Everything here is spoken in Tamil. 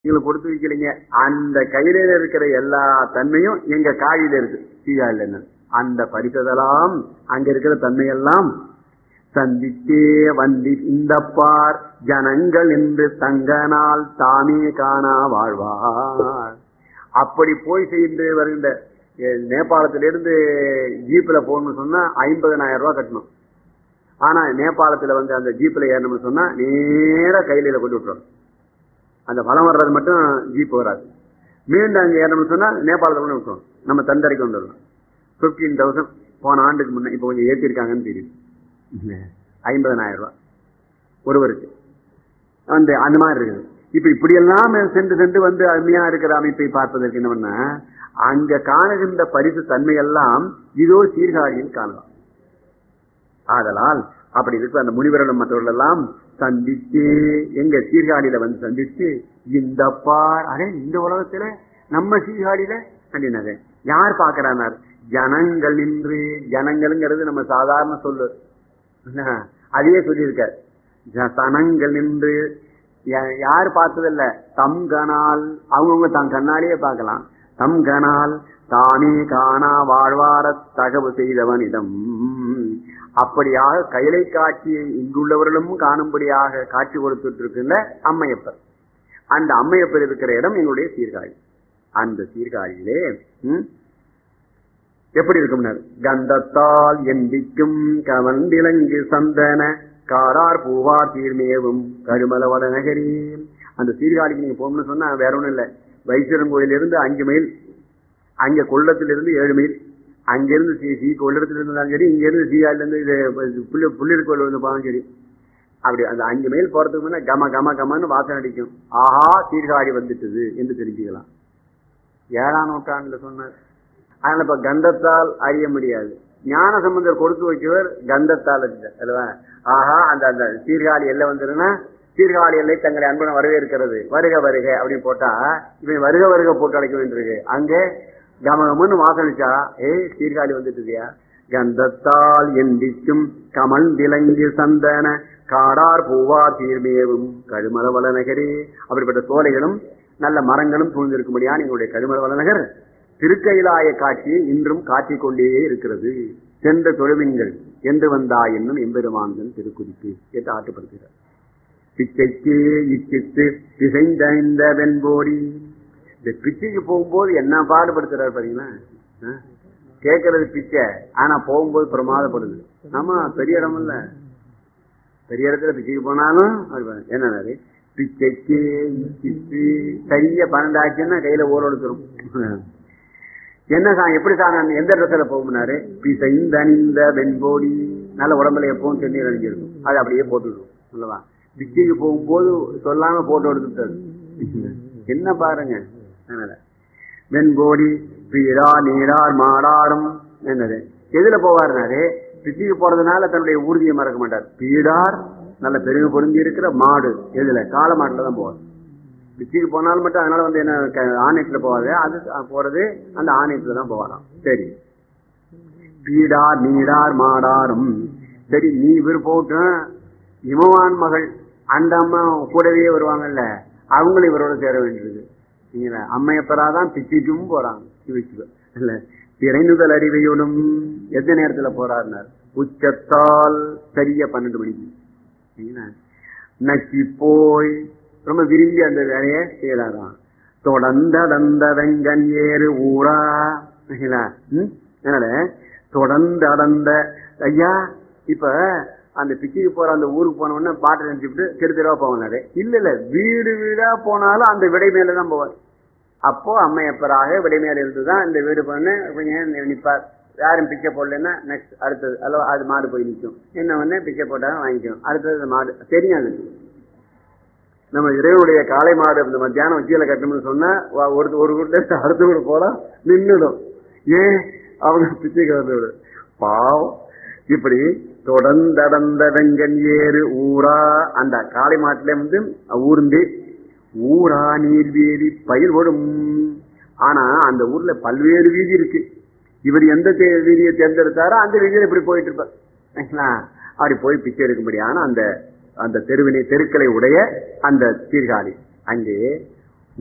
எங்களுக்கு கொடுத்து வைக்கலைங்க அந்த கையில இருக்கிற எல்லா தன்மையும் எங்க காயில இருக்கு சீகாயில என்ன அந்த பரிசதெல்லாம் அங்க இருக்கிற தன்மையெல்லாம் சந்தித்தே வந்தி இந்த பார் ஜனங்கள் என்று தங்கனால் தாமே காணா வாழ்வார் அப்படி போய் செய்து வருகின்ற அஹ், நேபாளத்திலிருந்து ஜீப்ல போகணும்னு சொன்னா ஐம்பதனாயிரம் ரூபாய் கட்டணும் ஆனா நேபாளத்துல வந்து அந்த ஜீப்ல ஏறணும்னு சொன்னா நேரா கையில கொண்டு விட்டுரும் அந்த பலம் வர்றது மட்டும் ஜீப் வராது மீண்டும் அங்க ஏறணும்னு சொன்னா நேபாளத்துல கொண்டு விட்டுரும் நம்ம தந்தரைக்கு கொண்டு வரலாம் பிப்டீன் தௌசண்ட் போன ஆண்டுக்கு முன்ன இப்ப கொஞ்சம் ஏற்றிருக்காங்கன்னு தெரியும் ஐம்பதனாயிரம் ரூபாய் ஒருவருக்கு அந்த அந்த மாதிரி இருக்குது இப்ப இப்படியெல்லாம் சென்று சென்று வந்து அருமையா இருக்கிற அமைப்பை பார்ப்பதற்கு என்ன பண்ண அங்க காணுகின்ற பரிசு தன்மையெல்லாம் இதோ சீர்காழியில் காணலாம் ஆதலால் அப்படி இருக்கிற அந்த முனிவர்களும் மற்றவர்கள் எல்லாம் சந்திச்சு எங்க சீர்காழியில வந்து சந்திச்சு இந்த பார் அடே இந்த உலகத்துல நம்ம சீர்காழியில அப்படின்னாரு யார் பாக்குறானார் ஜனங்கள் நின்று ஜனங்கள்ங்கிறது நம்ம சாதாரண சொல்லு என்ன? அதையே சொல்லியிருக்கார் ஜ- சனங்கள் நின்று யா- யார் பார்த்ததில்ல தம் கனால் அவங்கவுங்க தம் கண்ணாலேயே பார்க்கலாம் தம் கனால் தானே காணா வாழ்வார தகவு செய்தவனிடம் அப்படியாக கைலை காட்சியை இங்குள்ளவர்களும் காணும்படியாக காட்சி கொடுத்துட்டு இருக்கின்ற அம்மையப்பர் அந்த அம்மையப்பர் இருக்கிற இடம் எங்களுடைய சீர்காழி அந்த சீர்காழியிலே ம், எப்படி இருக்கும்னார் கந்தத்தால் எண்டிக்கும் கவண்டிலங்கு சந்தன காரார் பூவார் தீர்மேவும் கருமலவட நகரி அந்த சீர்காழிக்கு நீங்க போகணும்னு சொன்னா வேற ஒண்ணும் இல்ல வைத்தியரன் கோயிலிருந்து அஞ்சு மைல் அங்க கொள்ளத்திலிருந்து ஏழு மைல் அங்கிருந்து சி சி கொள்ளத்துல இருந்தாலும் சரி இங்க இருந்து சீகாலில இருந்து இது புள்ளி புள்ளியர் கோயில் வந்து போனாலும் சரி அப்படி அந்த அஞ்சு மைல் போறதுக்கு முன்ன கம கம கமன்னு வாசனை அடிக்கும் ஆஹா சீர்காழி வந்துட்டது என்று தெரிஞ்சுக்கலாம் ஏழாம் நூற்றாண்டுல சொன்னார் அதனால இப்ப கந்தத்தால் அறிய முடியாது ஞான சம்பந்தர் கொடுத்து வைக்கவர் கந்தத்தால் அறிந்தார் அல்லவா ஆஹா அந்த அந்த சீர்காழி எல்லை வந்துருன்னா சீர்காழி எல்லை தங்களை அன்புடன் வரவேற்கிறது வருக வருக அப்படின்னு போட்டா இவன் வருக வருக போட்டு அழைக்க வேண்டியிருக்கு அங்கே கமகமன்னு வாசனிச்சா ஏய் சீர்காழி வந்துட்டுதியா கந்தத்தால் எண்டிக்கும் கமல் விலங்கு சந்தன காடார் பூவா தீர்மேவும் கழுமலவள நகரே அப்படிப்பட்ட சோலைகளும் நல்ல மரங்களும் சூழ்ந்திருக்கும்படியான எங்களுடைய கழுமலவள நகர் திருக்கைலாய காட்சியை இன்றும் காட்டிக் கொண்டே இருக்கிறது சென்ற தொழுவிங்கள் என்று வந்தா என்னும் எம்பெருமான்கள் திருக்குறிப்பு என்று ஆட்டுப்படுகிறார் பிச்சைக்கு இச்சித்து திசைந்த வெண்போடி இந்த பிச்சைக்கு போகும்போது என்ன பாடுபடுத்துறாரு பாத்தீங்களா ஆ? கேட்கறது பிச்சை ஆனா போகும்போது பிரமாதப்படுது ஆமா பெரிய இடம் இல்ல பெரிய இடத்துல பிச்சைக்கு போனாலும் அது பாரு. என்னது பிச்சைக்கு இச்சித்து கைய பன்னெண்டாச்சுன்னா கையில ஓர் எடுத்துரும் என்ன சாமி எப்படி சாமி எந்த இடத்துல போகும்னாரு பிசைந்தணிந்த வெண்போடி நல்ல உடம்புல எப்பவும் தண்ணீர் அணிஞ்சிருக்கும் அது அப்படியே போட்டுடும் அல்லவா பிச்சைக்கு போகும்போது சொல்லாம போட்டோ எடுத்துட்டாரு என்ன பாருங்க அதனால வெண்போடி பீரா நீரார் மாடாரும் என்னது எதுல போவாருனாரு பிச்சைக்கு போறதுனால தன்னுடைய ஊர்தியை மறக்க மாட்டார் பீடார் நல்ல பெருமை பொருந்தி இருக்கிற மாடு எதுல காளை மாட்டுல தான் போவார் பிச்சுக்கு போனாலும் மட்டும் அதனால வந்து என்ன க- ஆணையத்துல போவாது அது அஹ், போறது அந்த ஆணையத்துல தான் போவாராம் சரி பீடார் நீடார் மாடாரும் சரி நீ இவர் போட்டும் இமவான் மகள் அந்த அம்மா கூடவே வருவாங்கல்ல அவங்களும் இவரோட சேர வேண்டியது நீங்க அம்மையப்பராதான் பிச்சுட்டும் போறாங்க சிவச்சிவ இல்ல திரைநுதல் அறிவையோடும் எந்த நேரத்துல போறாருனார் உச்சத்தால் சரியா பன்னெண்டு மணிக்கு சரிங்களா? நக்கி போய் ரொம்ப விரும்பி அந்த வேலையை செய்யறாராம் தொடர்ந்தடந்த வெங்கன் ஏறு ஊரா சரிங்களா? ம்? அதனால தொடர்ந்து அடந்த ஐயா இப்ப அந்த பிச்சுக்கு போற அந்த ஊருக்கு போன உடனே பாட்டை நினைச்சுட்டு தெரு தெருவா போவாரு இல்ல இல்ல வீடு வீடா போனாலும் அந்த விடை மேலதான் போவார் அப்போ அம்மையப்பராக விடை மேல இருந்துதான் இந்த வீடு பண்ணு கொஞ்சம் நிப்பார் யாரும் பிச்சை போடலன்னா நெக்ஸ்ட் அடுத்தது அல்லவா அது மாடு போய் நிற்கும் என்ன ஒண்ணு பிச்சை போட்டாலும் வாங்கிக்கும் அடுத்தது அந்த மாடு தெரியும் அது நம்ம இறைவனுடைய காளை மாடு இந்த மத்தியானம் உச்சியில கட்டணும்னு சொன்னா வா- ஒரு ஒரு வீட்டுல இருந்து அடுத்த வீடு போலாம் நின்னுடும் ஏன் அவங்க பிச்சைக்கு வந்து பாவம் இப்படி தொடர்ந்தடந்த வெங்கன் ஏறு ஊரா அந்த காளை மாட்டுல வந்து ஊர்ந்து ஊரா நீர்வீதி பயிர் ஓடும் ஆனா அந்த ஊர்ல பல்வேறு வீதி இருக்கு இவர் எந்த தே- வீதியை தேர்ந்தெடுத்தாரோ அந்த வீதியில இப்படி போயிட்டு இருப்பார் சரிங்களா? அப்படி போய் பிச்சை எடுக்கும்படியான அந்த அந்த தெருவினை தெருக்களை உடைய அந்த சீர்காழி அங்கே